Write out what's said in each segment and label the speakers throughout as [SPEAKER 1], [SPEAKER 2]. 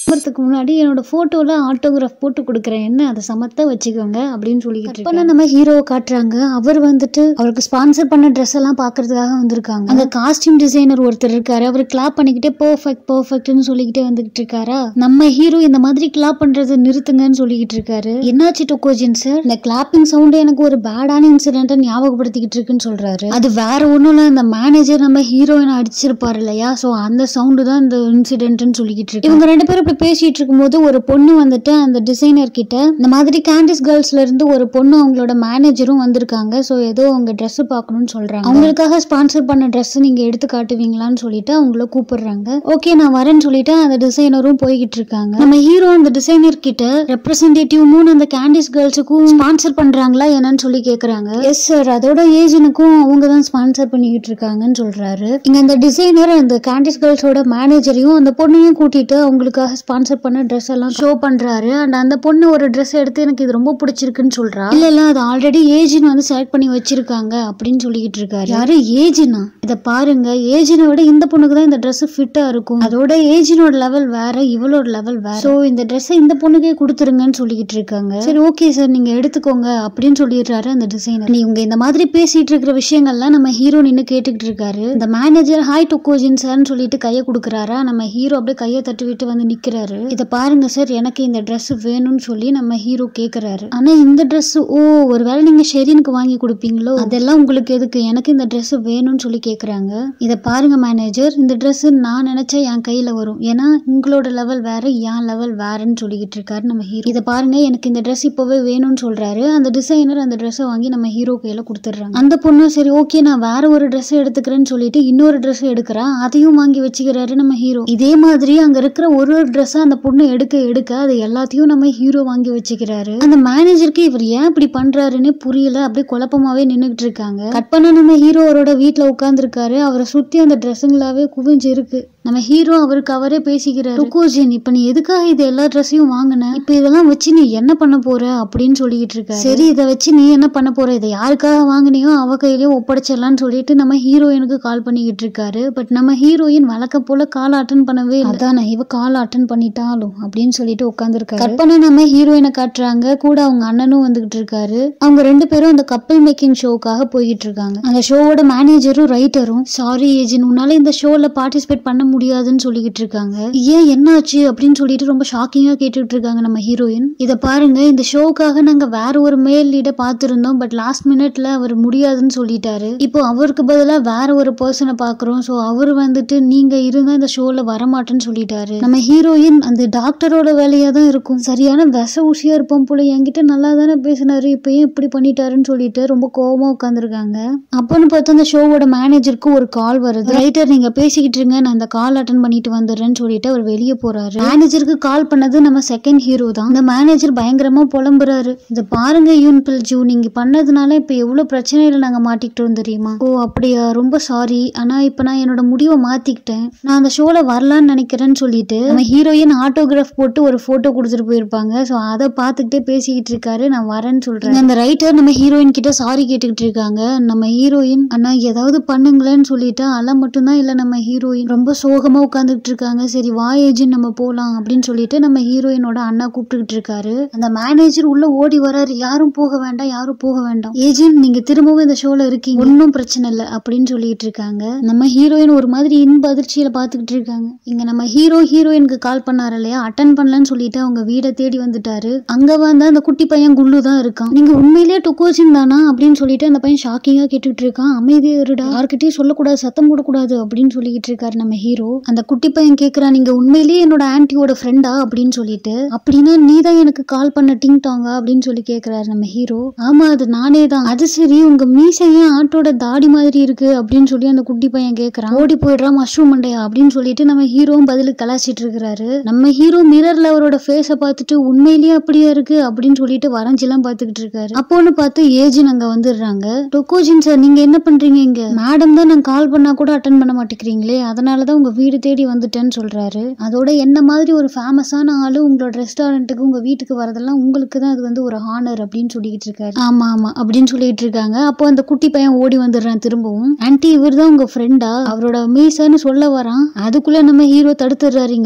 [SPEAKER 1] கிளம்புறதுக்கு முன்னாடி என்னோட ஃபோட்டோவில் ஆட்டோகிராஃப் போட்டு கொடுக்குறேன் என்ன அதை சமத்தா வச்சுக்கோங்க அப்படின்னு சொல்லிக்கிட்டு இருக்கேன் நம்ம ஹீரோவை காட்டுறாங்க அவர் வந்துட்டு அவருக்கு ஸ்பான்சர் பண்ண ட்ரெஸ் எல்லாம் பார்க்கறதுக்காக வந்திருக்காங்க அந்த காஸ்டியூம் டிசைனர் ஒருத்தர் இருக்காரு அவர் கிளாப் பண்ணிக்கிட்டே பர்ஃபெக்ட் பர்ஃபெக்ட்னு சொல்லிக்கிட்டே வந்துகிட்டு இருக்காரா நம்ம ஹீரோ இந்த மாதிரி கிளாப் பண்றதை நிறுத்துங்கன்னு சொல்லிக்கிட்டு இருக்காரு என்னாச்சு டொக்கோஜின் சார் இந்த கிளாப்பிங் சவுண்ட் எனக்கு ஒரு பேடான இன்சிடென்ட்டை ஞாபகப்படுத்திக்கிட்டு இருக்குன்னு சொல்றாரு அது வேற ஒண்ணும் இல்ல இந்த மேனேஜர் நம்ம ஹீரோயினை அடிச்சிருப்பாரு இல்லையா சோ அந்த சவுண்டு தான் இந்த இன்சிடென்ட்னு சொல்லிக்கிட்டு இருக்கு இவங்க ரெண்டு பேரும் இப்படி பேசிட்டு இருக்கும்போது ஒரு பொண்ணு வந்துட்டு அந்த டிசைனர் கிட்ட இந்த மாதிரி கேண்டிஸ் கேர்ள்ஸ்ல இருந்து ஒரு பொண்ணு அவங்களோட மேனேஜரும் வந்திருக்காங்க சோ ஏதோ அவங்க Dress பார்க்கணும்னு சொல்றாங்க அவங்களுக்காக ஸ்பான்சர் பண்ண Dress நீங்க எடுத்து காட்டுவீங்களான்னு சொல்லிட்டு அவங்கள கூப்பிடுறாங்க ஓகே நான் வரேன்னு சொல்லிட்டு அந்த டிசைனரும் போய்கிட்டு இருக்காங்க நம்ம ஹீரோ அந்த டிசைனர் கிட்ட ரெப்ரசன்டேட்டிவும் அந்த கேண்டிஸ் கேர்ள்ஸுக்கும் ஸ்பான்சர் பண்றாங்களா என்னன்னு சொல்லி கேக்குறாங்க எஸ் சார் அதோட ஏஜனுக்கும் அவங்க தான் ஸ்பான்சர் பண்ணிக்கிட்டு இருக்காங்கன்னு சொல்றாரு இங்க அந்த டிசைனர் அந்த கேண்டிஸ் கேர்ள்ஸோட மேனேஜரையும் அந்த பொண்ணையும் கூட்டிட்டு அவங்களுக்காக ஸ்பான்சர் பண்ண ட்ரெஸ் எல்லாம் ஷோ பண்றாரு அண்ட் அந்த பொண்ணு ஒரு ட்ரெஸ் எடுத்து எனக்கு இது ரொம்ப பிடிச்சிருக்குன்னு சொல்றா இல்ல இல்ல அது ஆல்ரெடி ஏஜின் வந்து செலக்ட் பண்ணி வச்சிருக்காங்க அப்படின்னு சொல்லிக்கிட்டு இருக்காரு யாரு ஏஜினா இத பாருங்க ஏஜினை விட இந்த பொண்ணுக்கு தான் இந்த Dress ஃபிட்டா இருக்கும் அதோட ஏஜினோட லெவல் வேற இவளோட லெவல் வேற சோ இந்த Dress இந்த பொண்ணுக்கே கொடுத்துருங்கன்னு சொல்லிக்கிட்டு இருக்காங்க சரி ஓகே சார் நீங்க எடுத்துக்கோங்க அப்படின்னு சொல்லிடுறாரு அந்த டிசைனர் இவங்க இந்த மாதிரி பேசிட்டு இருக்கிற விஷயங்கள்லாம் நம்ம ஹீரோ நின்னு கேட்டுக்கிட்டு இருக்காரு இந்த மேனேஜர் ஹாய் டொக்கோஜின் சார்னு சொல்லிட்டு கையை கொடுக்குறாரா நம்ம ஹீரோ அப்படியே கையை தட்டி விட்டு வந்து நிக்கிறாரு இதை பாருங்க சார் எனக்கு இந்த Dress வேணும்னு சொல்லி நம்ம ஹீரோ கேக்குறாரு ஆனா இந்த Dress ஓ ஒருவேளை நீங்க ஷெரீனுக்கு வாங்கி கொடுப்பீங்களோ அதெல்லாம் உங்களுக்கு எதுக்கு எனக்கு இந்த Dress வேணும்னு சொல்லி கேக்குறாங்க இதை பாருங்க மேனேஜர் இந்த Dress நான் நினைச்சா என் கையில வரும் ஏன்னா உங்களோட லெவல் வேற என் லெவல் வேறன்னு சொல்லிக்கிட்டு இருக்காரு நம்ம ஹீரோ இதை பாருங்க எனக்கு இந்த Dress இப்பவே வேணும்னு சொல்றாரு அந்த டிசைனர் அந்த ட்ரெஸ்ஸை வாங்கி நம்ம ஹீரோ கையில கொடுத்துட்றாங்க அந்த பொண்ணு சரி ஓகே நான் வேற ஒரு Dress எடுத்துக்கிறேன்னு சொல்லிட்டு இன்னொரு Dress எடுக்கிறா அதையும் வாங்கி வச்சுக்கிறாரு நம்ம ஹீரோ இதே மாதிரி அங்க இருக்கிற ஒரு ஒரு ட்ரெஸ்ஸை அந்த பொண்ணு எடுக்க எடுக்க அது எல்லாத்தையும் நம்ம ஹீரோ வாங்கி வச்சுக்கிறாரு அந்த மேனேஜருக்கு இவர் ஏன் இப்படி பண்றாருன்னு புரியல அப்படியே குழப்பமாவே நின்னுகிட்டு இருக்காங்க கட் பண்ண நம்ம ஹீரோ அவரோட வீட்டுல உட்காந்துருக்காரு அவரை சுத்தி அந்த ட்ரெஸ்ஸுங்களாவே குவிஞ்சு இருக்கு நம்ம ஹீரோ அவருக்கு அவரே பேசிக்கிறாரு ருக்கோஜின் இப்ப நீ எதுக்காக இது எல்லா ட்ரெஸ்ஸையும் வாங்கின இப்ப இதெல்லாம் வச்சு நீ என்ன பண்ண போற அப்படின்னு சொல்லிக்கிட்டு இருக்க சரி இதை வச்சு நீ என்ன பண்ண போற இதை யாருக்காக வாங்கினியோ அவ கையிலயே ஒப்படைச்சிடலாம்னு சொல்லிட்டு நம்ம ஹீரோயினுக்கு கால் பண்ணிக்கிட்டு இருக்காரு பட் நம்ம ஹீரோயின் வழக்கம் போல கால் அட்டன் பண்ணவே இல்லை அதான் இவ கால் அட்டன் பண்ணிட்டாலும் அப்படின்னு சொல்லிட்டு உட்காந்துருக்காரு கட் பண்ண நம்ம ஹீரோயினை காட்டுறாங்க கூட அவங்க அண்ணனும் வந்துகிட்டு இருக்காரு அவங்க ரெண்டு பேரும் அந்த கப்பல் மேக்கிங் ஷோக்காக போய்கிட்டு இருக்காங்க அந்த ஷோவோட மேனேஜரும் ரைட்டரும் சாரி ஏஜின் உன்னால இந்த ஷோல பார்ட்டிசிபேட் பண்ண முடியாதுன்னு சொல்லிக்கிட்டு இருக்காங்க ஏன் என்னாச்சு அப்படின்னு சொல்லிட்டு ரொம்ப ஷாக்கிங்கா கேட்டுட்டு இருக்காங்க நம்ம ஹீரோயின் இத பாருங்க இந்த ஷோக்காக நாங்க வேற ஒரு மேல் லீட பார்த்திருந்தோம் பட் லாஸ்ட் மினிட்ல அவர் முடியாதுன்னு சொல்லிட்டாரு இப்போ அவருக்கு பதிலா வேற ஒரு பர்சனை பாக்குறோம் சோ அவர் வந்துட்டு நீங்க இருந்தா இந்த ஷோல வரமாட்டேன்னு சொல்லிட்டாரு நம்ம ஹீரோயின் அந்த டாக்டரோட வேலையா தான் இருக்கும் சரியான விச ஊசியா இருப்போம் போல என்கிட்ட நல்லா தானே பேசினாரு இப்போ ஏன் இப்படி பண்ணிட்டாருன்னு சொல்லிட்டு ரொம்ப கோவமா உட்காந்துருக்காங்க அப்போன்னு பார்த்து அந்த ஷோவோட மேனேஜருக்கு ஒரு கால் வருது ரைட்டர் நீங்க பேசிக்கிட்டு இருங்க நான் அந்த கால் அட்டன் பண்ணிட்டு வந்துடுறேன்னு சொல்லிட்டு அவர் வெளியே போறாரு மேனேஜருக்கு கால் பண்ணது நம்ம செகண்ட் ஹீரோ தான் இந்த மேனேஜர் பயங்கரமா புலம்புறாரு இதை பாருங்க யூன் பில்ஜூ நீங்க பண்ணதுனால இப்ப எவ்வளவு பிரச்சனையில நாங்க மாட்டிக்கிட்டோம் தெரியுமா ஓ அப்படியா ரொம்ப சாரி ஆனா இப்ப நான் என்னோட முடிவை மாத்திக்கிட்டேன் நான் அந்த ஷோல வரலான்னு நினைக்கிறேன்னு சொல்லிட்டு நம்ம ஹீரோயின் ஆட்டோகிராஃப் போட்டு ஒரு போட்டோ கொடுத்துட்டு போயிருப்பாங்க ஸோ அதை பார்த்துக்கிட்டே பேசிக்கிட்டு இருக்காரு நான் வரேன்னு சொல்றேன் அந்த ரைட்டர் நம்ம ஹீரோயின் கிட்ட சாரி கேட்டுக்கிட்டு இருக்காங்க நம்ம ஹீரோயின் அண்ணா ஏதாவது பண்ணுங்களேன்னு சொல்லிட்டு அல மட்டும்தான் இல்ல நம்ம ஹீரோயின் ரொம்ப சோகமா உட்காந்துக்கிட்டு இருக்காங்க சரி வா ஏஜின் நம்ம போலாம் அப்படின்னு சொல்லிட்டு நம்ம ஹீரோயினோட அண்ணா கூப்பிட்டுக்கிட்டு இருக்காரு அந்த மேனேஜர் உள்ள ஓடி வராரு யாரும் போக வேண்டாம் யாரும் போக வேண்டாம் ஏஜின் நீங்க திரும்பவும் இந்த ஷோல இருக்கீங்க ஒன்றும் பிரச்சனை இல்லை அப்படின்னு சொல்லிட்டு இருக்காங்க நம்ம ஹீரோயின் ஒரு மாதிரி இன்ப அதிர்ச்சியில பாத்துக்கிட்டு இருக்காங்க இங்க நம்ம ஹீரோ ஹீரோயினுக்கு கால் பண்ணாரு இல்லையா அட்டன் பண்ணலன்னு சொல்லிட்டு அவங்க வீடை தேடி வந்துட்டாரு அங்க வந்து அந்த குட்டி பையன் குள்ளு தான் இருக்கான் நீங்க உண்மையிலேயே டொக்கோஜின் தானா அப்படின்னு சொல்லிட்டு அந்த பையன் ஷாக்கிங்கா கேட்டுட்டு இருக்கான் அமைதியா இருடா யார்கிட்டயும் சொல்லக்கூடாது சத்தம் போடக்கூடாது அப்படின்னு சொல்லிக்கிட்டு இருக்காரு நம்ம ஹீரோ அந்த குட்டி பையன் கேக்குறான் நீங்க உண்மையிலேயே என்னோட ஆன்ட்டியோட ஃப்ரெண்டா அப்படின்னு சொல்லிட்டு அப்படின்னா நீ தான் எனக்கு கால் பண்ண டிங் டாங்கா அப்படின்னு சொல்லி கேக்குறாரு நம்ம ஹீரோ ஆமா அது நானே தான் அது சரி உங்க மீசையும் ஆட்டோட தாடி மாதிரி இருக்கு அப்படின்னு சொல்லி அந்த குட்டி பையன் கேக்குறான் ஓடி போயிடுறான் மஷ்ரூம் மண்டையா அப்படின்னு சொல்லிட்டு நம்ம ஹீரோவும் பதிலுக்கு கலாச்சிட்டு இருக்கிறாரு நம்ம ஹீரோ மிரர்ல அவரோட ஃபேஸை பார்த்துட்டு உண்மையிலேயே அப்படியே இருக்கு அப்படின்னு சொல்லிட்டு வரைஞ்செல்லாம் பார்த்துக்கிட்டு இருக்காரு அப்போன்னு பார்த்து ஏஜின் அங்க வந்துடுறாங்க டொக்கோஜின் சார் நீங்க என்ன பண்றீங்க இங்க மேடம் தான் நான் கால் பண்ணா கூட அட்டன் பண்ண மாட்டேங்கிறீங்களே அதனாலதான் உங்க வீடு தேடி வந்துட்டேன்னு சொல்றாரு அதோட என்ன மாதிரி ஒரு ஃபேமஸான ஆளு உங்களோட ரெஸ்டாரண்ட்டுக்கு உங்க வீட்டுக்கு வரதெல்லாம் உங்களுக்கு தான் அது வந்து ஒரு ஹானர் அப்படின்னு சொல்லிக்கிட்டு இருக்காரு ஆமா ஆமா அப்படின்னு சொல்லிட்டு இருக்காங்க அப்போ அந்த குட்டி பையன் ஓடி வந்துடுறான் திரும்பவும் ஆன்ட்டி இவர் தான் உங்க ஃப்ரெண்டா அவரோட மீசன்னு சொல்ல வரான் அதுக்குள்ள நம்ம ஹீரோ தடுத்துடுறாரு இங்க பாருடா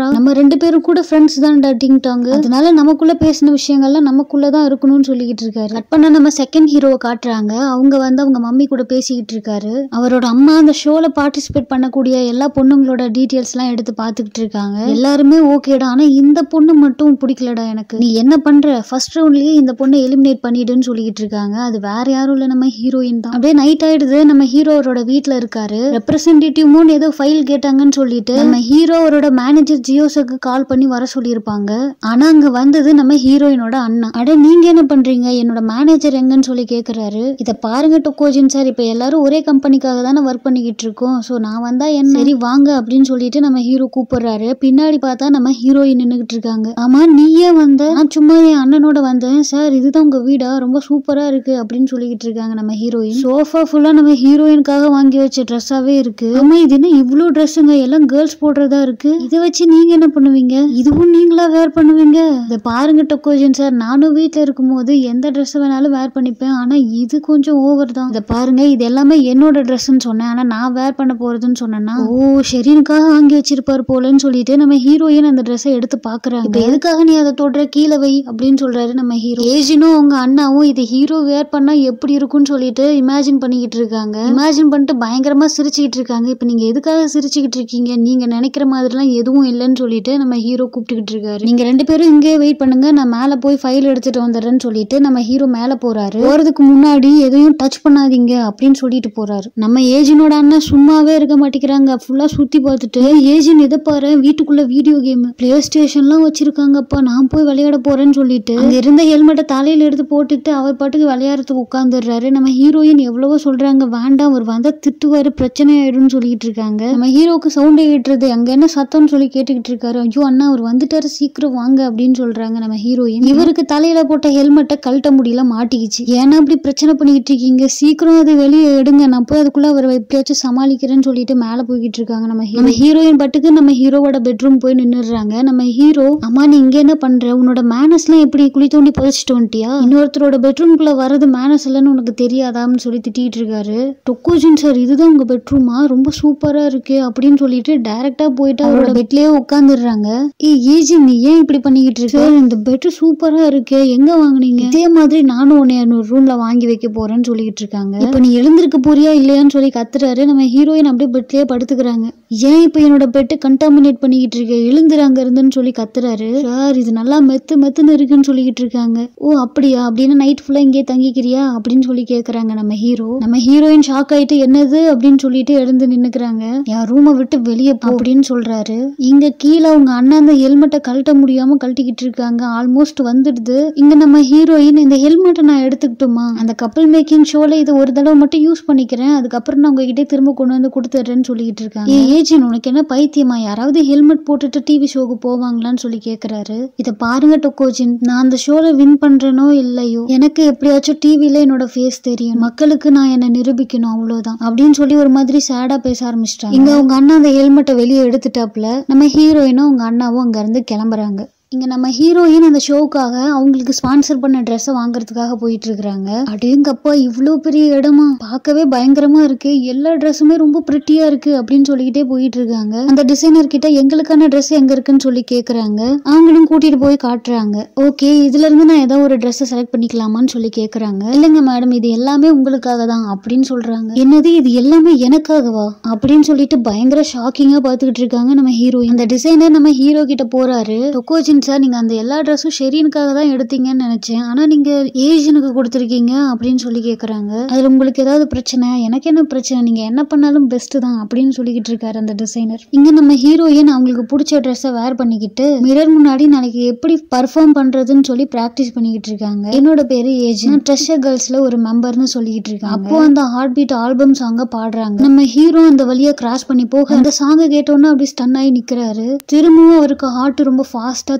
[SPEAKER 1] சொல்றா நம்ம ரெண்டு பேரும் கூட ஃப்ரெண்ட்ஸ் தான் டட்டிங்ட்டாங்க அதனால நமக்குள்ள பேசின விஷயங்கள்லாம் நமக்குள்ள தான் இருக்கணும்னு சொல்லிக்கிட்டு இருக்காரு கட் பண்ண நம்ம செகண்ட் ஹீரோவை காட்டுறாங்க அவங்க வந்து அவங்க மம்மி கூட பேசிக்கிட்டு இருக்காரு அவரோட அம்மா அந்த ஷோல பார்ட்டிசிபேட் பண்ணக்கூடிய எல்லா பொண்ணுங்களோட டீட்டெயில்ஸ் எல்லாம் எடுத்து பார்த்துக்கிட்டு இருக்காங்க எல்லாருமே ஓகேடா ஆனா இந்த பொண்ணு மட்டும் பிடிக்கலடா எனக்கு நீ என்ன பண்ற ஃபர்ஸ்ட் ரவுண்ட்லயே இந்த பொண்ணை எலிமினேட் பண்ணிடுன்னு சொல்லிக்கிட்டு இருக்காங்க அது வேற யாரும் இல்ல நம்ம ஹீரோயின் தான் அப்படியே நைட் ஆயிடுது நம்ம ஹீரோரோட வீட்ல இருக்காரு ரெப்ரசன்டேட்டிவும் ஏதோ ஃபைல் கேட்டாங்கன்னு சொல்லிட்டு நம்ம ஹீரோவோட மேனேஜர் ஜியோஸுக்கு கால் பண்ணி வர சொல்லியிருப்பாங்க ஆனா அங்க வந்தது நம்ம ஹீரோயினோட அண்ணா அட நீங்க என்ன பண்றீங்க என்னோட மேனேஜர் எங்கன்னு சொல்லி கேக்குறாரு இத பாருங்க டொக்கோஜின் சார் இப்ப எல்லாரும் ஒரே கம்பெனிக்காக தானே ஒர்க் பண்ணிக்கிட்டு இருக்கோம் சோ நான் வந்தா என்ன சரி வாங்க அப்படின்னு சொல்லிட்டு நம்ம ஹீரோ கூப்பிடுறாரு பின்னாடி பார்த்தா நம்ம ஹீரோயின் நின்னுகிட்டு இருக்காங்க ஆமா நீயே வந்த நான் சும்மா என் அண்ணனோட வந்தேன் சார் இதுதான் உங்க வீடா ரொம்ப சூப்பரா இருக்கு அப்படின்னு சொல்லிக்கிட்டு இருக்காங்க நம்ம ஹீரோயின் சோஃபா ஃபுல்லா நம்ம ஹீரோயினுக்காக வாங்கி வச்ச ட்ரெஸ்ஸாவே இருக்கு ஆமா இது என்ன இவ்ளோ ட்ரெஸ்ஸுங்க எல்லாம் கேர்ள்ஸ் போடுறதா இருக்கு இதை வச்சு நீங்க என்ன பண்ணுவீங்க இதுவும் நீங்களா வேர் பண்ணுவீங்க இதை பாருங்க டொக்கோஜன் சார் நானும் வீட்ல இருக்கும்போது எந்த ட்ரெஸ் வேணாலும் வேர் பண்ணிப்பேன் ஆனா இது கொஞ்சம் ஓவர் தான் இதை பாருங்க இது எல்லாமே என்னோட ட்ரெஸ்ன்னு சொன்னேன் ஆனா நான் வேர் பண்ண போறதுன்னு சொன்னேன்னா ஓ ஷெரீனுக்காக வாங்கி வச்சிருப்பாரு போலன்னு சொல்லிட்டு நம்ம ஹீரோயின் அந்த ட்ரெஸ்ஸை எடுத்து பாக்குறாங்க இப்ப எதுக்காக நீ அதை தொடுற கீழே வை அப்படின்னு சொல்றாரு நம்ம ஹீரோ ஏஜினும் அவங்க அண்ணாவும் இது ஹீரோ வேர் பண்ணா எப்படி இருக்கும்னு சொல்லிட்டு இமேஜின் பண்ணிக்கிட்டு இருக்காங்க இமேஜின் பண்ணிட்டு பயங்கரமா சிரிச்சுக்கிட்டு இருக்காங்க இப்ப நீங்க எதுக்காக சிரிச்சுக்கிட்டு இருக்கீங்க நீங்க நினைக்கிற மாதிரிலாம் எதுவும் இல்லைன்னு சொல்லிட்டு நம்ம ஹீரோ கூப்பிட்டுக்கிட்டு இருக்காரு நீங்க ரெண்டு பேரும் இங்கே வெயிட் பண்ணுங்க நான் மேல போய் ஃபைல் எடுத்துட்டு வந்துடுறேன்னு சொல்லிட்டு நம்ம ஹீரோ மேல போறாரு போறதுக்கு முன்னாடி எதையும் டச் பண்ணாதீங்க அப்படின்னு சொல்லிட்டு போறாரு நம்ம ஏஜினோட அண்ணன் சும்மாவே இருக்க மாட்டேங்கிறாங்க ஃபுல்லா சுத்தி பார்த்துட்டு ஏஜின் எதை பாரு வீட்டுக்குள்ள வீடியோ கேம் பிளே ஸ்டேஷன்லாம் வச்சிருக்காங்கப்பா நான் போய் விளையாட போறேன்னு சொல்லிட்டு அங்க இருந்த ஹெல்மெட்டை தலையில எடுத்து போட்டுக்கிட்டு அவர் பாட்டுக்கு விளையாடுறதுக்கு உட்காந்துடுறாரு நம்ம ஹீரோயின் எவ்வளவோ சொல்றாங்க வேண்டாம் அவர் வந்தா திட்டுவாரு பிரச்சனை ஆயிடும்னு சொல்லிட்டு இருக்காங்க நம்ம ஹீரோக்கு சவுண்ட் ஏற்றுறது அங்க என்ன சத்தம்னு சொல்லி கேட்டுக்கிட்டு இருக்காரு ஐயோ அண்ணா அவர் வந்துட்டாரு சீக்கிரம் வாங்க அப்படின்னு சொல்றாங்க நம்ம ஹீரோயின் இவருக்கு தலையில போட்ட ஹெல்மெட்டை கழட்ட முடியல மாட்டிக்கிச்சு ஏன்னா அப்படி பிரச்சனை பண்ணிக்கிட்டு இருக்கீங்க சீக்கிரம் அது வெளியே எடுங்க நான் போய் அதுக்குள்ள அவர் எப்படியாச்சும் சமாளிக்கிறேன்னு சொல்லிட்டு மேல போய்கிட்டு இருக்காங்க நம்ம hero. நம்ம ஹீரோயின் பட்டுக்கு நம்ம ஹீரோவோட பெட்ரூம் போய் நின்னுடுறாங்க நம்ம ஹீரோ அம்மா நீ இங்க என்ன பண்ற உன்னோட மேனஸ் எல்லாம் எப்படி குழி தோண்டி புதைச்சிட்டு வந்துட்டியா இன்னொருத்தரோட பெட்ரூம்குள்ள வரது மேனஸ் இல்லைன்னு உனக்கு தெரியாதான்னு சொல்லி திட்டிட்டு இருக்காரு டொக்கோஜின் சார் இதுதான் உங்க பெட்ரூமா ரொம்ப சூப்பரா இருக்கு அப்படின்னு சொல்லிட்டு டைரக்டா போயிட்டு அவரோட பெட்லயே உட்காந்துடுறாங்க ஏ ஏஜி நீ ஏன் இப்படி பண்ணிக்கிட்டு இருக்க "சார், இந்த பெட் சூப்பரா இருக்கு எங்க வாங்குனீங்க இதே மாதிரி நானும் உன்னை என்னோட ரூம்ல வாங்கி வைக்க போறேன்னு சொல்லிட்டு இருக்காங்க இப்ப நீ எழுந்திருக்க போறியா இல்லையான்னு சொல்லி கத்துறாரு நம்ம ஹீரோயின் அப்படியே பெட்லயே படுத்துக்கிறாங்க ஏன் இப்ப என்னோட பெட்டை கண்டாமினேட் பண்ணிக்கிட்டு இருக்க எழுந்துரு அங்க இருந்துன்னு சொல்லி கத்துறாரு சார் இது நல்லா மெத்து மெத்துன்னு இருக்குன்னு சொல்லிக்கிட்டு இருக்காங்க ஓ அப்படியா அப்படின்னு நைட் ஃபுல்லா இங்கே தங்கிக்கிறியா அப்படின்னு சொல்லி கேக்குறாங்க நம்ம ஹீரோ நம்ம ஹீரோயின் ஷாக் ஆயிட்டு என்னது அப்படின்னு சொல்லிட்டு எழுந்து நின்னுக்கிறாங்க என் ரூமை விட்டு வெளியே போ அப்படின்னு சொல்றாரு இங்க கீழே உங்க அண்ணன் அந்த ஹெல்மெட்டை கழட்ட முடியாம கழட்டிக்கிட்டு இருக்காங்க ஆல்மோஸ்ட் வந்துடுது இங்க நம்ம ஹீரோயின் இந்த ஹெல்மெட்டை நான் எடுத்துக்கிட்டுமா அந்த கப்பல் மேக்கிங் ஷோல இது ஒரு தடவை மட்டும் யூஸ் பண்ணிக்கிறேன் அதுக்கப்புறம் நான் உங்ககிட்ட திரும்ப கொண்டு வந்து கொடுத்துட்றேன்னு சொல்லிட்டு இருக்காங்க ஏ ஏஜின் உனக்கு என்ன பைத்தியமா யாராவது ஹெல்மெட் போட்டுட்டு டிவி ஷோக்கு போவாங்களான்னு சொல்லி கேக்குறாரு இத பாருங்க டொக்கோஜின் நான் அந்த ஷோல வின் பண்றேனோ இல்லையோ எனக்கு எப்படியாச்சும் டிவில என்னோட ஃபேஸ் தெரியும் மக்களுக்கு நான் என்ன நிரூபிக்கணும் அவ்வளவுதான் அப்படின்னு சொல்லி ஒரு மாதிரி சேடா பேச ஆரம்பிச்சிட்டாங்க இங்க உங்க அண்ணா அந்த ஹெல்மெட்டை வெளியே எடுத்துட்டாப்ல நம்ம ஹீரோயினும் உங்க அண்ணாவும் அங்க இருந்து கிளம்புறாங்க இங்க நம்ம ஹீரோயின் அந்த ஷோக்காக அவங்களுக்கு ஸ்பான்சர் பண்ண ட்ரெஸ்ஸை வாங்குறதுக்காக போயிட்டு இருக்காங்க அடேங்கப்பா இவ்வளோ பெரிய இடமா பார்க்கவே பயங்கரமா இருக்கு எல்லா ட்ரெஸ்ஸுமே ரொம்ப பிரிட்டியா இருக்கு அப்படின்னு சொல்லிக்கிட்டே போயிட்டு இருக்காங்க அந்த டிசைனர் கிட்ட எங்களுக்கான ட்ரெஸ் எங்க இருக்குன்னு சொல்லி கேக்குறாங்க அவங்களும் கூட்டிட்டு போய் காட்டுறாங்க ஓகே இதுல இருந்து நான் ஏதோ ஒரு ட்ரெஸ் செலக்ட் பண்ணிக்கலாமான்னு சொல்லி கேக்குறாங்க இல்லைங்க மேடம் இது எல்லாமே உங்களுக்காக தான் அப்படின்னு சொல்றாங்க என்னது இது எல்லாமே எனக்காகவா அப்படின்னு சொல்லிட்டு பயங்கர ஷாக்கிங்கா பாத்துக்கிட்டு இருக்காங்க நம்ம ஹீரோயின் அந்த டிசைனர் நம்ம ஹீரோ கிட்ட போறாரு டொக்கோஜின் சார் நீங்க அந்த எல்லா ட்ரெஸ்ஸும் ஷெரீனுக்காக தான் எடுத்தீங்கன்னு நினைச்சேன் ஆனா நீங்க ஏஜினுக்கு கொடுத்துருக்கீங்க அப்படின்னு சொல்லி கேக்குறாங்க அதுல உங்களுக்கு ஏதாவது பிரச்சனை எனக்கு என்ன பிரச்சனை நீங்க என்ன பண்ணாலும் பெஸ்ட் தான் அப்படின்னு சொல்லிக்கிட்டு இருக்காரு அந்த டிசைனர் இங்க நம்ம ஹீரோயின் அவங்களுக்கு பிடிச்ச ட்ரெஸ்ஸை வேர் பண்ணிக்கிட்டு மிரர் முன்னாடி நாளைக்கு எப்படி பர்ஃபார்ம் பண்றதுன்னு சொல்லி பிராக்டிஸ் பண்ணிக்கிட்டு இருக்காங்க என்னோட பேரு ஏஜ் நான் ட்ரெஷர் கேர்ள்ஸ்ல ஒரு மெம்பர்னு சொல்லிக்கிட்டு இருக்காங்க அப்போ அந்த ஹார்ட் பீட் ஆல்பம் சாங்க பாடுறாங்க நம்ம ஹீரோ அந்த வழியா கிராஸ் பண்ணி போக அந்த சாங்க கேட்டோன்னா அப்படி ஸ்டன் ஆகி நிக்கிறாரு திரும்பவும் அவருக்கு ஹார்ட் ரொம்ப ஃபாஸ்டா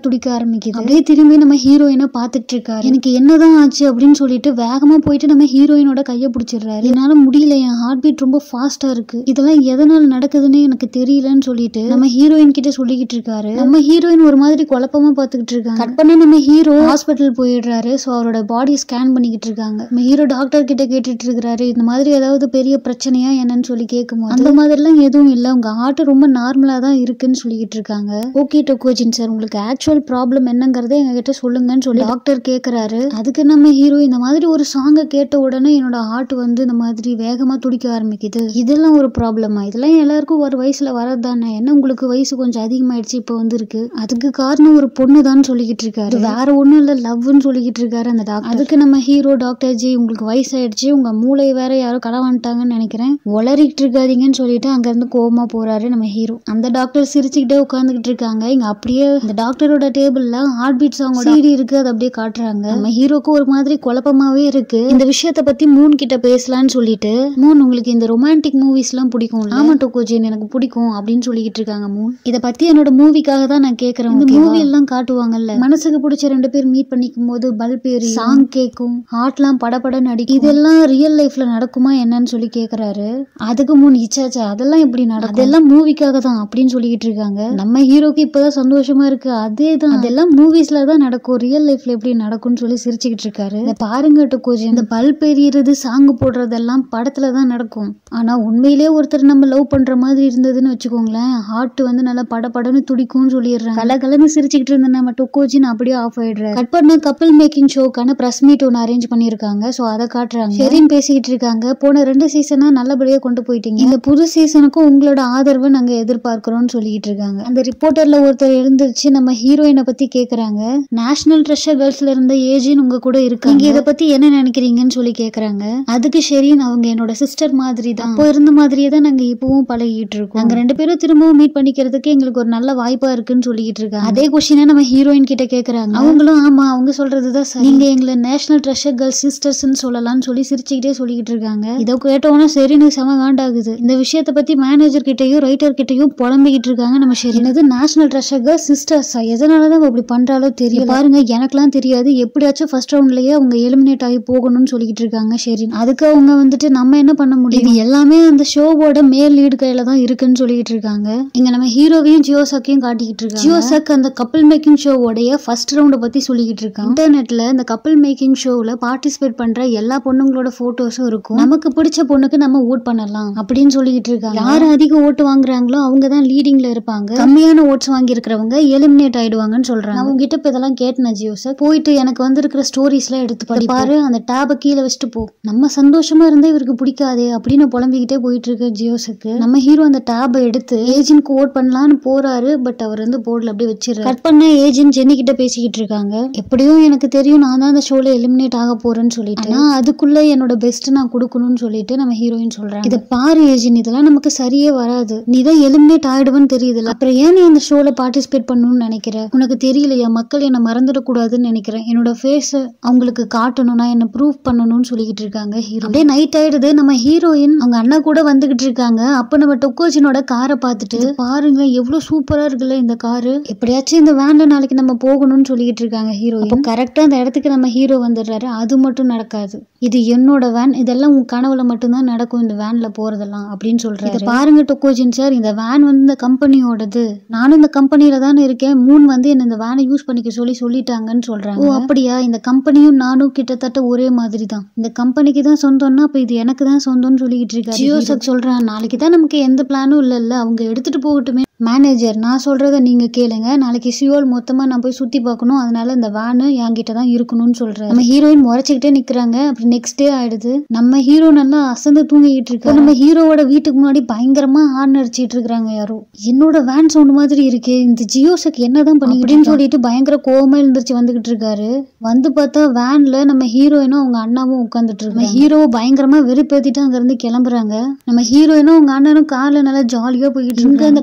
[SPEAKER 1] துடிக்க ஆரம்பிக்குது அப்படியே திரும்பி நம்ம ஹீரோயினை பார்த்துட்டு இருக்காரு எனக்கு என்னதான் ஆச்சு அப்படின்னு சொல்லிட்டு வேகமா போயிட்டு நம்ம ஹீரோயினோட கையை பிடிச்சிடுறாரு என்னால முடியல என் ஹார்ட் பீட் ரொம்ப ஃபாஸ்டா இருக்கு இதெல்லாம் எதனால நடக்குதுன்னு எனக்கு தெரியலன்னு சொல்லிட்டு நம்ம ஹீரோயின் கிட்ட சொல்லிக்கிட்டு இருக்காரு நம்ம ஹீரோயின் ஒரு மாதிரி குழப்பமா பார்த்துக்கிட்டு இருக்காங்க கட் பண்ண நம்ம ஹீரோ ஹாஸ்பிட்டல் போயிடுறாரு ஸோ அவரோட பாடி ஸ்கேன் பண்ணிக்கிட்டு இருக்காங்க நம்ம ஹீரோ டாக்டர் கிட்ட கேட்டுட்டு இருக்காரு இந்த மாதிரி ஏதாவது பெரிய பிரச்சனையா என்னன்னு சொல்லி கேட்கும்போது அந்த மாதிரிலாம் எதுவும் இல்லை உங்க ஹார்ட் ரொம்ப நார்மலா தான் இருக்குன்னு சொல்லிக்கிட்டு இருக்காங்க ஓகே டொக்கோஜின் சார் உங்களுக்கு ஆக்சுவல் ப்ராப்ளம் என்னங்கறதை எங்ககிட்ட சொல்லுங்கன்னு சொல்லி டாக்டர் கேக்குறாரு அதுக்கு நம்ம ஹீரோ இந்த மாதிரி ஒரு சாங்கை கேட்ட உடனே என்னோட ஹார்ட் வந்து இந்த மாதிரி வேகமா துடிக்க ஆரம்பிக்குது இதெல்லாம் ஒரு ப்ராப்ளமா இதெல்லாம் எல்லாருக்கும் ஒரு வயசுல வரது தானே என்ன உங்களுக்கு வயசு கொஞ்சம் அதிகமாயிடுச்சு இப்போ வந்திருக்கு அதுக்கு காரணம் ஒரு பொண்ணு தான் சொல்லிக்கிட்டு இருக்காரு வேற ஒண்ணும் இல்ல லவ்னு சொல்லிக்கிட்டு இருக்காரு அந்த டாக்டர் அதுக்கு நம்ம ஹீரோ டாக்டர் ஜி உங்களுக்கு வயசாயிடுச்சு உங்க மூளை வேற யாரோ களவான்ட்டாங்கன்னு நினைக்கிறேன் உளறிக்கிட்டு இருக்காதீங்கன்னு சொல்லிட்டு அங்க இருந்து கோவமா போறாரு நம்ம ஹீரோ அந்த டாக்டர் சிரிச்சுக்கிட்டே உட்காந்துக்கிட்டு இருக்காங்க இங்க அப்படியே இந்த டாக்டரோட டேபிள்ல ஹார்ட் பீட் சாங்கோட சிடி இருக்கு அது அப்படியே காட்டுறாங்க நம்ம ஹீரோக்கு ஒரு மாதிரி குழப்பமாவே இருக்கு இந்த விஷயத்த பத்தி மூன் கிட்ட பேசலாம்னு சொல்லிட்டு மூன் உங்களுக்கு இந்த ரொமான்டிக் மூவிஸ் எல்லாம் பிடிக்கும் ஆமா டோகோஜின் எனக்கு பிடிக்கும் அப்படின்னு சொல்லிக்கிட்டு இருக்காங்க மூன் இத பத்தி என்னோட மூவிக்காக தான் நான் கேக்குறேன் இந்த மூவி எல்லாம் காட்டுவாங்கல்ல மனசுக்கு பிடிச்ச ரெண்டு பேர் மீட் பண்ணிக்கும் போது பல்ப் ஏறி சாங் கேக்கும் ஹார்ட்லாம் படபடன்னு அடிக்கும் இதெல்லாம் ரியல் லைஃப்ல நடக்குமா என்னன்னு சொல்லி கேக்குறாரு அதுக்கு மூணு இச்சாச்சா அதெல்லாம் எப்படி நடக்கும் அதெல்லாம் மூவிக்காக தான் அப்படின்னு சொல்லிக்கிட்டு இருக்காங்க நம்ம ஹீரோக்கு இப்பதான் சந்தோஷமா இருக்கு அதே தான் அதெல்லாம் மூவிஸ்ல தான் நடக்கும் ரியல் லைஃப்ல எப்படி நடக்கும்னு சொல்லி சிரிச்சுக்கிட்டு இருக்காரு இத பாருங்க டோகோஜி இந்த பல்ப் எரியறது சாங் போடுறதெல்லாம் படத்துல தான் நடக்கும் ஆனா உண்மையிலே ஒருத்தர் நம்ம லவ் பண்ற மாதிரி இருந்ததுன்னு வச்சுக்கோங்களேன் ஹார்ட் வந்து நல்லா படபடன்னு துடிக்கும்னு சொல்லிடுறாங்க கலகலன்னு சிரிச்சுக்கிட்டு இருந்த நம்ம டொக்கோஜின் அப்படியே ஆஃப் ஆயிடுறாரு கட் பண்ண கப்பல் மேக்கிங் ஷோக்கான பிரஸ் மீட் ஒன்று அரேஞ்ச் பண்ணியிருக்காங்க ஸோ அதை காட்டுறாங்க சரின்னு பேசிக்கிட்டு இருக்காங்க போன ரெண்டு சீசனா நல்லபடியா கொண்டு போயிட்டீங்க இந்த புது சீசனுக்கும் உங்களோட ஆதரவை நாங்க எதிர்பார்க்கிறோம்னு சொல்லிக்கிட்டு இருக்காங்க அந்த ரிப்போர்ட்டர்ல ஒருத்தர் எழுந்திருச்சு நம்ம ஹீரோயினை பத்தி கேக்குறாங்க நேஷனல் ட்ரெஷர் கேர்ள்ஸ்ல இருந்த ஏஜின் உங்க கூட இருக்கு நீங்க இதை பத்தி என்ன நினைக்கிறீங்கன்னு சொல்லி கேக்குறாங்க அதுக்கு ஷெரீன் அவங்க என்னோட சிஸ்டர் மாதிரி தான் அப்போ இருந்த மாதிரியே தான் நாங்க இப்பவும் பழகிட்டு இருக்கோம் நாங்க ரெண்டு பேரும் திரும்பவும் மீட் பண்ணிக்கிறதுக்கு எங்களுக்கு ஒரு நல்ல வாய்ப்பா இருக்குன்னு சொல்லிக்கிட்டு இருக்காங்க அதே கொஸ்டினை நம்ம ஹீரோயின் கிட்ட கேக்குறாங்க அவங்களும் ஆமா அவங்க சொல்றதுதான் சரி நீங்க எங்களை நேஷனல் ட்ரெஷர் கேர்ள் சிஸ்டர்ஸ்னு சொல்லலாம்னு சொல்லி சிரிச்சுக்கிட்டே சொல்லிக்கிட்டு இருக்காங்க இதை கேட்டோன்னா சரின்னு செம காண்டாகுது இந்த விஷயத்த பத்தி மேனேஜர் கிட்டயும் ரைட்டர் கிட்டயும் புலம்பிக்கிட்டு இருக்காங்க நம்ம சரி என்னது நேஷனல் ட்ரெஷர் கேர்ள் சிஸ்டர்ஸா எதனாலதான் அவ இப்படி பண்றாலோ தெரியல பாருங்க எனக்கெல்லாம் தெரியாது எப்படியாச்சும் ஃபர்ஸ்ட் ரவுண்ட்லயே அவங்க எலிமினேட் ஆகி போகணும்னு சொல்லிக்கிட்டு இருக்காங்க சரி அதுக்கு அவங்க வந்துட்டு நம்ம என்ன பண்ண முடியும் இது எல்லாமே அந்த ஷோவோட மேல் லீடு கையில தான் இருக்குன்னு சொல்லிக்கிட்டு இருக்காங்க இங்க நம்ம ஹீரோவையும் ஜியோசக்கையும் காட்டிக்கிட்டு இருக்காங்க ஜியோசக் அந்த கப்பல் மேக்கிங் ஷோவோடைய ஃபர்ஸ்ட் ரவுண்டை பத்தி சொல்லிக்கிட்டு இருக்காங்க இன்டர்நெட்ல இந்த கப்பல் மேக்கிங் ஷோவில் பார்ட்டிசிபேட் பண்ற எல்லா பொண்ணுங்களோட போட்டோஸும் இருக்கும் நமக்கு பிடிச்ச பொண்ணுக்கு நம்ம ஓட் பண்ணலாம் அப்படின்னு சொல்லிக்கிட்டு இருக்காங்க யார் அதிக ஓட்டு வாங்குறாங்களோ அவங்க தான் லீடிங்ல இருப்பாங்க கம்மியான ஓட்ஸ் வாங்கி இருக்கிறவங்க எலிமினேட் ஆயிடுவாங்கன்னு சொல்றாங்க நான் உங்ககிட்ட இப்ப இதெல்லாம் கேட்டேன் ஜியோசக் போயிட்டு எனக்கு வந்திருக்கிற ஸ்டோரிஸ் எல்லாம் எடுத்து படி பாரு அந்த டேபை கீழே வச்சுட்டு போ நம்ம சந்தோஷமா இருந்தா இவருக்கு பிடிக்காதே அப்படின்னு புலம்பிக்கிட்டே போயிட்டு இருக்கு ஜியோஸுக்கு நம்ம ஹீரோ அந்த டேபை எடுத்து ஏஜென்ட்க்கு ஓட் பண்ணலாம்னு போறாரு பட் அவர் வந்து போர்டில் அப்படியே வச்சிருக்காரு கட் பண்ண ஏஜென்ட் ஜென்னி கிட்ட பேசிக்கிட்டு இருக்காங்க எப்படியும் எனக்கு தெரியும் நான் தான் அந்த ஷோல எலிமினேட் ஆக போறேன்னு சொல்லிட்டு ஆனா அதுக்குள்ள என்னோட பெஸ்ட் நான் கொடுக்கணும்னு சொல்லிட்டு நம்ம ஹீரோயின் சொல்றாங்க இதை பாரு ஏஜென்ட் இதெல்லாம் நமக்கு சரியே வராது நீ தான் எலிமினேட் ஆயிடுவேன்னு தெரியுதுல்ல அப்புறம் ஏன் நீ அந்த ஷோல பார்ட்டிசிபேட் பண்ணணும்னு நினைக்கிற உனக்கு தெரியலையா மக்கள் என்னை மறந்துடக்கூடாதுன்னு நினைக்கிறேன் என்னோட ஃபேஸ் அவங்களுக்கு காட்டணும் நான் என்ன ப்ரூவ் பண்ணணும்னு சொல்லிக்கிட்டு இருக்காங்க ஹீரோ அப்படியே நைட் ஆயிடுது நம்ம ஹீரோயின் அவங்க அண்ணா கூட வந்துகிட்டு இருக்காங்க அப்ப நம்ம டொக்கோஜினோட காரை பார்த்துட்டு பாருங்களேன் எவ்வளவு சூப்பரா இருக்குல்ல இந்த காரு எப்படியாச்சும் இந்த வேன்ல நாளைக்கு நம்ம போகணும்னு சொல்லிக்கிட்டு இருக்காங்க ஹீரோ இப்போ கரெக்டா அந்த இடத்துக்கு நம்ம ஹீரோ வந்துடுறாரு அது மட்டும் நடக்காது இது என்னோட வேன் இதெல்லாம் உன் கனவுல மட்டும்தான் நடக்கும் இந்த வேன்ல போறதெல்லாம் அப்படின்னு சொல்றாரு இதை பாருங்க டொக்கோஜின் சார் இந்த வேன் வந்து இந்த கம்பெனியோடது நானும் இந்த கம்பெனியில தானே இருக்கேன் மூன் வந்து என்ன இந்த வேனை யூஸ் பண்ணிக்க சொல்லி சொல்லிட்டாங்கன்னு சொல்றாங்க ஓ அப்படியா இந்த கம்பெனியும் நானும் கிட்டத்தட்ட ஒரே மாதிரி தான் இந்த கம்பெனிக்கு தான் சொந்தம்னா அப்ப இது எனக்கு தான் சொந்தம்னு சொல்லிக்கிட்டு இருக்காரு ஜியோசக் சொல்றான் நாளைக்கு தான் நமக்கு எந்த பிளானும் இல்லைல்ல அவங்க எடுத்துட்டு போகட்டுமே மேனேஜர் நான் சொல்றத நீங்க கேளுங்க நாளைக்கு சியோல் மொத்தமா நான் போய் சுத்தி பார்க்கணும் அதனால இந்த வேனு என்கிட்ட தான் இருக்கணும்னு சொல்றேன் நம்ம ஹீரோயின் முறைச்சிக்கிட்டே நிக்கிறாங்க அப்படி நெக்ஸ்ட் டே ஆயிடுது நம்ம ஹீரோ நல்லா அசந்து தூங்கிட்டு இருக்கு நம்ம ஹீரோவோட வீட்டுக்கு முன்னாடி பயங்கரமா ஹார்ன் அடிச்சிட்டு இருக்காங்க யாரோ என்னோட வேன் சவுண்ட் மாதிரி இருக்கே இந்த ஜியோசக் என்னதான் பண்ணி அப்படின்னு சொல்லிட்டு பயங்கர கோவமா எழுந்திருச்சு வந்துகிட்டு இருக்காரு வந்து பார்த்தா வேன்ல நம்ம ஹீரோயினும் அவங்க அண்ணாவும் உட்காந்துட்டு இருக்காங்க ஹீரோவை பயங்கரமா வெறுப்பேத்திட்டு அங்க இருந்து கிளம்புறாங்க நம்ம ஹீரோயினும் அவங்க அண்ணனும் கார்ல நல்லா ஜாலியா போயிட்டு இருக்கு அந்த கப்பல்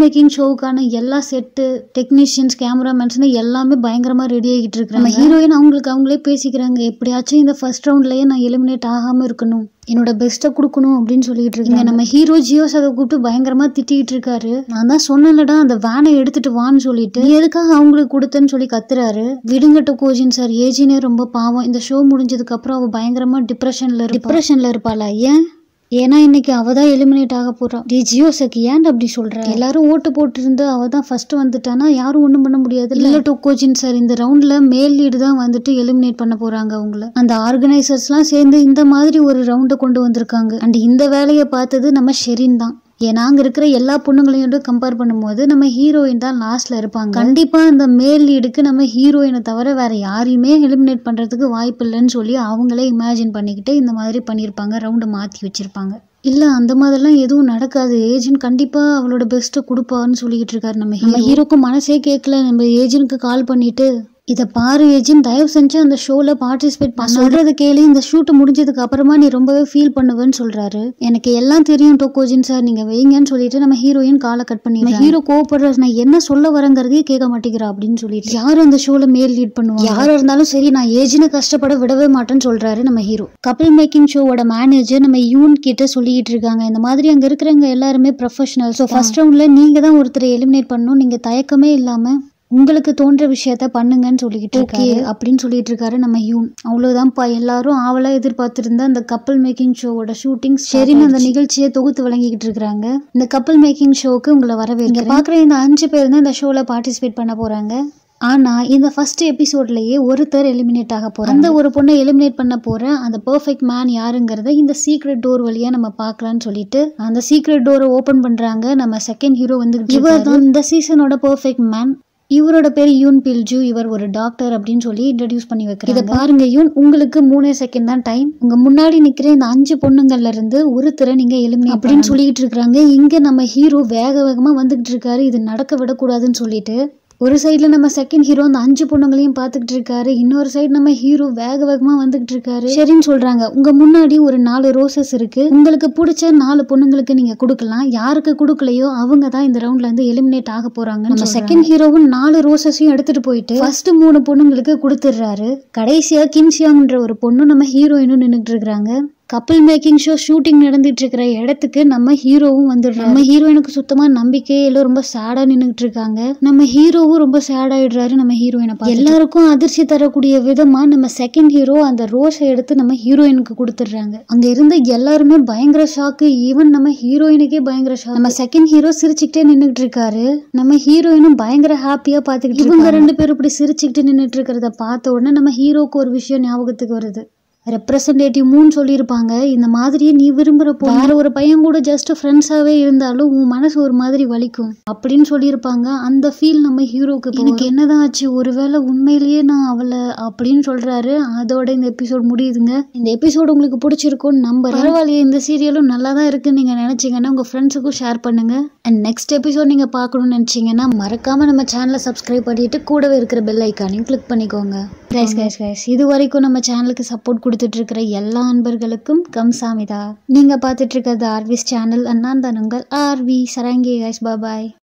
[SPEAKER 1] மேக்கிங் ஷோவுக்கான எல்லா செட்டு டெக்னீஷியன்ஸ் கேமராமேன்ஸ்னு எல்லாமே பயங்கரமா ரெடி ஆகிட்டு இருக்காங்க நம்ம ஹீரோயின் அவங்களுக்கு அவங்களே பேசிக்கிறாங்க எப்படியாச்சும் இந்த ஃபர்ஸ்ட் ரவுண்ட்லயே நான் எலிமினேட் ஆகாம இருக்கணும் என்னோட பெஸ்ட்டை கொடுக்கணும் அப்படின்னு சொல்லிட்டு இருக்காங்க நம்ம ஹீரோ ஜியோ சதை கூப்பிட்டு பயங்கரமா திட்டிக்கிட்டு இருக்காரு நான் தான் சொன்னேன்லடா அந்த வேனை எடுத்துட்டு வான்னு சொல்லிட்டு "நீ எதுக்காக அவங்களுக்கு கொடுத்தேன்னு சொல்லி கத்துறாரு விடுங்கட்ட கோஜின் சார் ஏஜினே ரொம்ப பாவம் இந்த ஷோ முடிஞ்சதுக்கு அப்புறம் அவ பயங்கரமா டிப்ரெஷன்ல டிப்ரெஷன்ல இருப்பாளா ஏன் ஏன்னா இன்னைக்கு அவ தான் எலிமினேட் ஆக போறா டி ஜியோ சக்கி ஏன் அப்படி சொல்ற எல்லாரும் ஓட்டு போட்டிருந்து அவ தான் ஃபர்ஸ்ட் வந்துட்டானா யாரும் ஒண்ணும் பண்ண முடியாது இல்ல டோக்கோஜின் சார் இந்த ரவுண்ட்ல மேல் லீடு தான் வந்துட்டு எலிமினேட் பண்ண போறாங்க அவங்கள அந்த ஆர்கனைசர்ஸ்லாம் சேர்ந்து இந்த மாதிரி ஒரு ரவுண்டை கொண்டு வந்திருக்காங்க அண்ட் இந்த வேலையை பார்த்தது நம்ம ஷெரின் தான் ஏன்னா அங்க இருக்கிற எல்லா பொண்ணுங்களையும் கம்பேர் பண்ணும்போது நம்ம ஹீரோயின் தான் லாஸ்ட்ல இருப்பாங்க கண்டிப்பா அந்த மேல் லீடுக்கு நம்ம ஹீரோயினை தவிர வேற யாரையுமே எலிமினேட் பண்றதுக்கு வாய்ப்பு இல்லைன்னு சொல்லி அவங்களே இமேஜின் பண்ணிக்கிட்டு இந்த மாதிரி பண்ணியிருப்பாங்க ரவுண்டை மாத்தி வச்சிருப்பாங்க இல்ல அந்த மாதிரிலாம் எதுவும் நடக்காது ஏஜென்ட் கண்டிப்பா அவளோட பெஸ்ட்டை கொடுப்பான்னு சொல்லிக்கிட்டு இருக்காரு நம்ம நம்ம ஹீரோக்கும் மனசே கேட்கல நம்ம ஏஜென்ட்க்கு கால் பண்ணிட்டு இதை பாரு ஏஜென்ட் தயவு செஞ்சு அந்த ஷோல பார்ட்டிசிபேட் பண்ண சொல்றது கேளு இந்த ஷூட் முடிஞ்சதுக்கு அப்புறமா நீ ரொம்பவே ஃபீல் பண்ணுவேன்னு சொல்றாரு எனக்கு எல்லாம் தெரியும் டோக்கோஜின் சார் நீங்க வைங்கன்னு சொல்லிட்டு நம்ம ஹீரோயின் காலை கட் பண்ணி ஹீரோ கோவப்படுற நான் என்ன சொல்ல வரேங்கிறதே கேட்க மாட்டேங்கிறா அப்படின்னு சொல்லிட்டு யார் அந்த ஷோல மேல் லீட் பண்ணுவாங்க யாரா இருந்தாலும் சரி நான் ஏஜினை கஷ்டப்பட விடவே மாட்டேன்னு சொல்றாரு நம்ம ஹீரோ கபில் மேக்கிங் ஷோவோட மேனேஜர் நம்ம யூன் கிட்ட சொல்லிட்டு இருக்காங்க இந்த மாதிரி அங்க இருக்கிறவங்க எல்லாருமே ப்ரொஃபஷனல் ஸோ ஃபர்ஸ்ட் ரவுண்ட்ல நீங்க தான் ஒருத்தரை எலிமினேட் பண்ணணும் நீங்க தயக்கமே இல்லாம உங்களுக்கு தோன்ற விஷயத்த பண்ணுங்கன்னு சொல்லிக்கிட்டு இருக்காரு அப்படின்னு சொல்லிட்டு இருக்காரு நம்ம யூன் அவ்வளவுதான்ப்பா எல்லாரும் ஆவலா எதிர்பார்த்திருந்த அந்த கப்பல் மேக்கிங் ஷோவோட ஷூட்டிங் சரின்னு அந்த நிகழ்ச்சியை தொகுத்து வழங்கிக்கிட்டு இருக்காங்க இந்த கப்பல் மேக்கிங் ஷோக்கு உங்களை வரவேற்க பாக்குற இந்த அஞ்சு பேர் தான் இந்த ஷோல பார்ட்டிசிபேட் பண்ண போறாங்க ஆனா இந்த ஃபர்ஸ்ட் எபிசோட்லயே ஒருத்தர் எலிமினேட் ஆக போறாங்க அந்த ஒரு பொண்ணை எலிமினேட் பண்ண போற அந்த பெர்ஃபெக்ட் மேன் யாருங்கிறத இந்த சீக்ரெட் டோர் வழியா நம்ம பார்க்கலாம்னு சொல்லிட்டு அந்த சீக்ரெட் டோரை ஓபன் பண்றாங்க நம்ம செகண்ட் ஹீரோ வந்து இவர் தான் இந்த சீசனோட பெர்ஃபெக்ட் மேன் இவரோட பேர் யூன் பில்ஜு இவர் ஒரு டாக்டர் அப்படின்னு சொல்லி இன்ட்ரடியூஸ் பண்ணி வைக்கிறாங்க இதை பாருங்க யூன் உங்களுக்கு மூணே செகண்ட் தான் டைம் உங்க முன்னாடி நிக்கிற இந்த அஞ்சு பொண்ணுங்கள்ல இருந்து ஒருத்தரை நீங்க எலிமினேட் அப்படின்னு சொல்லிட்டு இருக்காங்க இங்க நம்ம ஹீரோ வேக வேகமா வந்துகிட்டு இருக்காரு இது நடக்க விடக்கூடாதுன்னு சொல்லிட்டு ஒரு சைடுல நம்ம செகண்ட் ஹீரோ அந்த அஞ்சு பொண்ணுங்களையும் பார்த்துக்கிட்டு இருக்காரு இன்னொரு சைடு நம்ம ஹீரோ வேக வேகமா வந்துகிட்டு இருக்காரு சரின்னு சொல்றாங்க உங்க முன்னாடி ஒரு நாலு ரோசஸ் இருக்கு உங்களுக்கு பிடிச்ச நாலு பொண்ணுங்களுக்கு நீங்க கொடுக்கலாம் யாருக்கு கொடுக்கலையோ அவங்க தான் இந்த ரவுண்ட்ல இருந்து எலிமினேட் ஆக போறாங்க நம்ம செகண்ட் ஹீரோவும் நாலு ரோசஸையும் எடுத்துட்டு போயிட்டு ஃபர்ஸ்ட் மூணு பொண்ணுங்களுக்கு கொடுத்துடுறாரு கடைசியா கின்சியாங்ன்ற ஒரு பொண்ணு நம்ம ஹீரோயினும் நின்னுட்டு இருக்காங்க கப்பல் மேக்கிங் ஷோ ஷூட்டிங் நடந்துட்டு இருக்கிற இடத்துக்கு நம்ம ஹீரோவும் வந்துடுறாரு நம்ம ஹீரோயினுக்கு சுத்தமா நம்பிக்கையே இல்லை ரொம்ப சேடா நின்னுட்டு இருக்காங்க நம்ம ஹீரோவும் ரொம்ப சேட் ஆயிடுறாரு நம்ம ஹீரோயினை பார்த்து எல்லாருக்கும் அதிர்ச்சி தரக்கூடிய விதமா நம்ம செகண்ட் ஹீரோ அந்த ரோஸை எடுத்து நம்ம ஹீரோயினுக்கு கொடுத்துடுறாங்க அங்க இருந்த எல்லாருமே பயங்கர ஷாக்கு ஈவன் நம்ம ஹீரோயினுக்கே பயங்கர ஷாக் நம்ம செகண்ட் ஹீரோ சிரிச்சுக்கிட்டே நின்னுட்டு இருக்காரு நம்ம ஹீரோயினும் பயங்கர ஹாப்பியா பாத்துக்கிட்டு இவங்க ரெண்டு பேரும் இப்படி சிரிச்சுக்கிட்டு நின்னுட்டு இருக்கிறத பார்த்த உடனே நம்ம ஹீரோக்கு ஒரு விஷயம் ஞாபகத்துக்கு வருது ரெப்ரசன்டேட்டிவ் மூணு சொல்லியிருப்பாங்க இந்த மாதிரியே நீ விரும்புற போ வேற ஒரு பையன் கூட ஜஸ்ட் ஃப்ரெண்ட்ஸாவே இருந்தாலும் உன் மனசு ஒரு மாதிரி வலிக்கும் அப்படின்னு சொல்லியிருப்பாங்க அந்த ஃபீல் நம்ம ஹீரோக்கு எனக்கு என்னதான் ஆச்சு ஒருவேளை உண்மையிலேயே நான் அவளை அப்படின்னு சொல்றாரு அதோட இந்த எபிசோட் முடியுதுங்க இந்த எபிசோட் உங்களுக்கு பிடிச்சிருக்கும்னு நம்புறேன் பரவாயில்லையே இந்த சீரியலும் நல்லா தான் இருக்குன்னு நீங்க நினைச்சீங்கன்னா உங்க ஃப்ரெண்ட்ஸுக்கும் ஷேர் பண்ணுங்க அண்ட் நெக்ஸ்ட் எபிசோட் நீங்க பார்க்கணும்னு நினைச்சீங்கன்னா மறக்காம நம்ம சேனலை சப்ஸ்கிரைப் பண்ணிட்டு கூடவே இருக்கிற பெல் ஐக்கானையும் கிளிக் பண்ணிக்கோங்க கைஸ் கைஸ் கைஸ் இது வரைக்கும் நம்ம சேனலுக்கு சப்போர்ட் கொடுத்துட்டு இருக்கிற எல்லா அன்பர்களுக்கும் கம்சாமிதா நீங்க பார்த்துட்டு இருக்கிறது ஆர்விஸ் சேனல் அண்ணான் தான் உங்கள் ஆர்வி சரங்கி கைஸ் பாய்